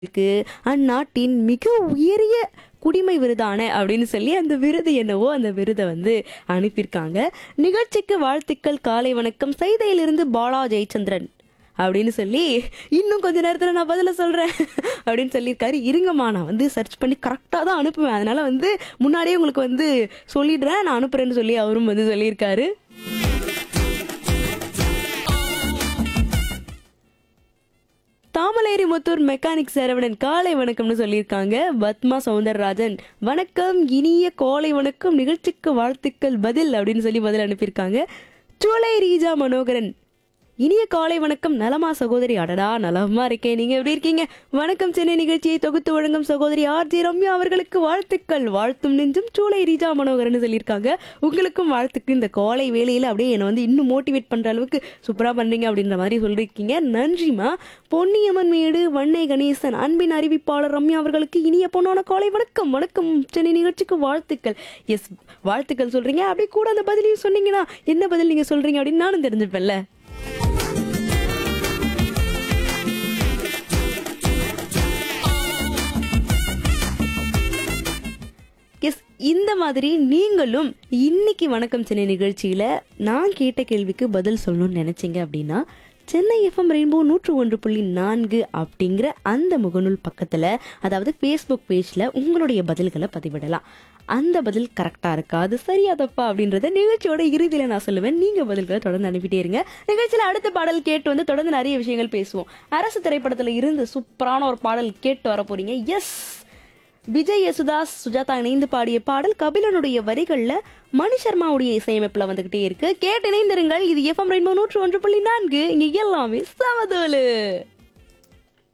இருக்கு அந்நாட்டின் மிக உயரிய குடிமை விருதான அப்படின்னு சொல்லி அந்த விருது என்னவோ அந்த விருதை வந்து அனுப்பியிருக்காங்க நிகழ்ச்சிக்கு வாழ்த்துக்கள் காலை வணக்கம் செய்தையிலிருந்து பாலா ஜெயச்சந்திரன் அப்படின்னு சொல்லி இன்னும் கொஞ்ச நேரத்தில் நான் பதில சொல்கிறேன் அப்படின்னு சொல்லியிருக்காரு இருங்கம்மா நான் வந்து சர்ச் பண்ணி கரெக்டாக தான் அனுப்புவேன் அதனால வந்து முன்னாடியே உங்களுக்கு வந்து சொல்லிடுறேன் நான் அனுப்புறேன்னு சொல்லி அவரும் வந்து சொல்லியிருக்காரு தாமலேரி முத்தூர் மெக்கானிக் சரவணன் காலை வணக்கம்னு சொல்லியிருக்காங்க பத்மா சவுந்தரராஜன் வணக்கம் இனிய கோலை வணக்கம் நிகழ்ச்சிக்கு வாழ்த்துக்கள் பதில் அப்படின்னு சொல்லி பதில் அனுப்பியிருக்காங்க சோலை ரீஜா மனோகரன் இனிய காலை வணக்கம் நலமா சகோதரி அடடா நலமா இருக்கேன் நீங்க எப்படி இருக்கீங்க வணக்கம் சென்னை நிகழ்ச்சியை தொகுத்து வழங்கும் சகோதரி ஆர் ஜி ரம்யா அவர்களுக்கு வாழ்த்துக்கள் வாழ்த்தும் நெஞ்சும் சூளை ரீஜா மனோகரன் சொல்லியிருக்காங்க உங்களுக்கும் வாழ்த்துக்கு இந்த காலை வேலையில அப்படியே என்னை வந்து இன்னும் மோட்டிவேட் பண்ற அளவுக்கு சூப்பரா பண்றீங்க அப்படின்ற மாதிரி சொல்லியிருக்கீங்க நன்றிமா பொன்னியம்மன் மேடு வண்ணை கணேசன் அன்பின் அறிவிப்பாளர் ரம்யா அவர்களுக்கு இனிய பொண்ணான காலை வணக்கம் வணக்கம் சென்னை நிகழ்ச்சிக்கு வாழ்த்துக்கள் எஸ் வாழ்த்துக்கள் சொல்றீங்க அப்படியே கூட அந்த பதிலையும் சொன்னீங்கன்னா என்ன பதில் நீங்க சொல்றீங்க அப்படின்னு நானும் தெரிஞ்சுப்பேன்ல எஸ் இந்த மாதிரி நீங்களும் இன்னைக்கு வணக்கம் சென்னை நிகழ்ச்சியில நான் கேட்ட கேள்விக்கு பதில் சொல்லணும்னு நினைச்சீங்க அப்படின்னா சென்னை எஃப்எம் ரெயின்போ நூற்று ஒன்று புள்ளி நான்கு அப்படிங்கிற அந்த முகநூல் பக்கத்தில் அதாவது ஃபேஸ்புக் பேஜில் உங்களுடைய பதில்களை பதிவிடலாம் அந்த பதில் கரெக்டாக இருக்கா அது சரியா தப்பா அப்படின்றத நிகழ்ச்சியோட இறுதியில் நான் சொல்லுவேன் நீங்கள் பதில்களை தொடர்ந்து அனுப்பிட்டே இருங்க நிகழ்ச்சியில் அடுத்த பாடல் கேட்டு வந்து தொடர்ந்து நிறைய விஷயங்கள் பேசுவோம் அரசு திரைப்படத்தில் இருந்து சூப்பரான ஒரு பாடல் கேட்டு வர போறீங்க எஸ் விஜய் யசுதாஸ் சுஜாதா இணைந்து பாடிய பாடல் கபிலனுடைய வரிகள்ல மணி சர்மாவுடைய இசையமைப்புல வந்துகிட்டே இருக்கு கேட்டு இணைந்திருங்கள் இது எஃப்எம் ரெயின்போ நூற்று ஒன்று புள்ளி நான்கு இங்க எல்லாமே சமதோலு